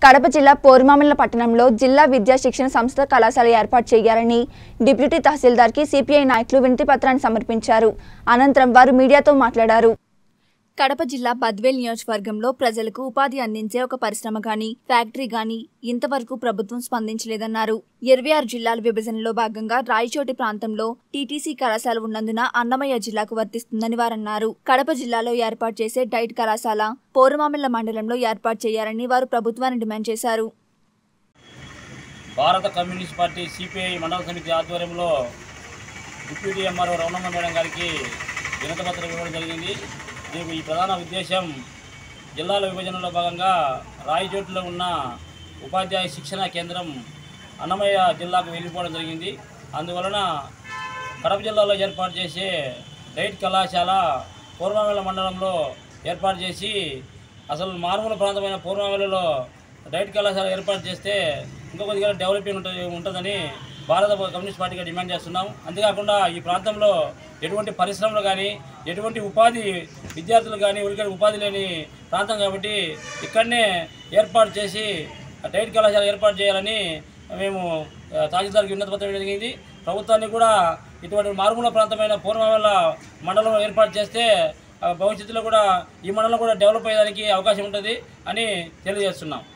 కడప జిల్లా పోరుమామిళ్ల పట్టణంలో జిల్లా విద్యా శిక్షణ సంస్థ కళాశాల ఏర్పాటు చేయాలని డిప్యూటీ తహసీల్దార్కి సిపిఐ నాయకులు వినతి పత్రాన్ని సమర్పించారు అనంతరం వారు మీడియాతో మాట్లాడారు కడప జిల్లా బద్వేల్ నియోజకవర్గంలో ప్రజలకు ఉపాధి అందించే ఒక పరిశ్రమ గాని ఫ్యాక్టరీ గాని ఇంతవరకు ప్రభుత్వం స్పందించలేదన్నారు ఇరవై ఆరు జిల్లాల విభజనలో భాగంగా రాయచోటి ప్రాంతంలో టీటీసీ కళాశాల ఉన్నందున అన్నమయ్య జిల్లాకు వర్తిస్తుందని వారన్నారు కడప జిల్లాలో ఏర్పాటు చేసే డైట్ కళాశాల పోరుమామిళ్ల మండలంలో ఏర్పాటు చేయాలని వారు ప్రభుత్వాన్ని డిమాండ్ చేశారు భారత కమ్యూనిస్ట్ పార్టీ సిపిఐ మండల సమితి ఆధ్వర్యంలో డిప్యూటీ ఎంఆర్ఓ రమణమ్మ మేడం గారికి వినతపత్రం ఇవ్వడం జరిగింది దీనికి ఈ ప్రధాన ఉద్దేశం జిల్లాల విభజనలో భాగంగా రాయచోటిలో ఉన్న ఉపాధ్యాయ శిక్షణ కేంద్రం అన్నమయ్య జిల్లాకు వెళ్ళిపోవడం జరిగింది అందువలన కడప జిల్లాలో ఏర్పాటు చేసే డైట్ కళాశాల పూర్వవేల మండలంలో ఏర్పాటు చేసి అసలు మారుమూల ప్రాంతమైన పూర్వవేలలో డైట్ కళాశాల ఏర్పాటు చేస్తే ఇంకా కొద్దిగా డెవలపింగ్ ఉంటుంది ఉంటుందని భారత కమ్యూనిస్ట్ పార్టీగా డిమాండ్ చేస్తున్నాం అంతేకాకుండా ఈ ప్రాంతంలో ఎటువంటి పరిశ్రమలు కానీ ఎటువంటి ఉపాధి విద్యార్థులు కానీ ఉరికి ఉపాధి లేని ప్రాంతం కాబట్టి ఇక్కడనే ఏర్పాటు చేసి డైట్ కళాశాల ఏర్పాటు చేయాలని మేము ఆ, తహసీల్దార్కి విన్నతి పత్రం ఇవ్వడం జరిగింది ప్రభుత్వాన్ని కూడా ఇటువంటి మారుమూల ప్రాంతమైన పూర్వవేళ మండలం ఏర్పాటు చేస్తే ఆ, భవిష్యత్తులో కూడా ఈ మండలం కూడా డెవలప్ అయ్యేదానికి అవకాశం ఉంటుంది అని తెలియజేస్తున్నాం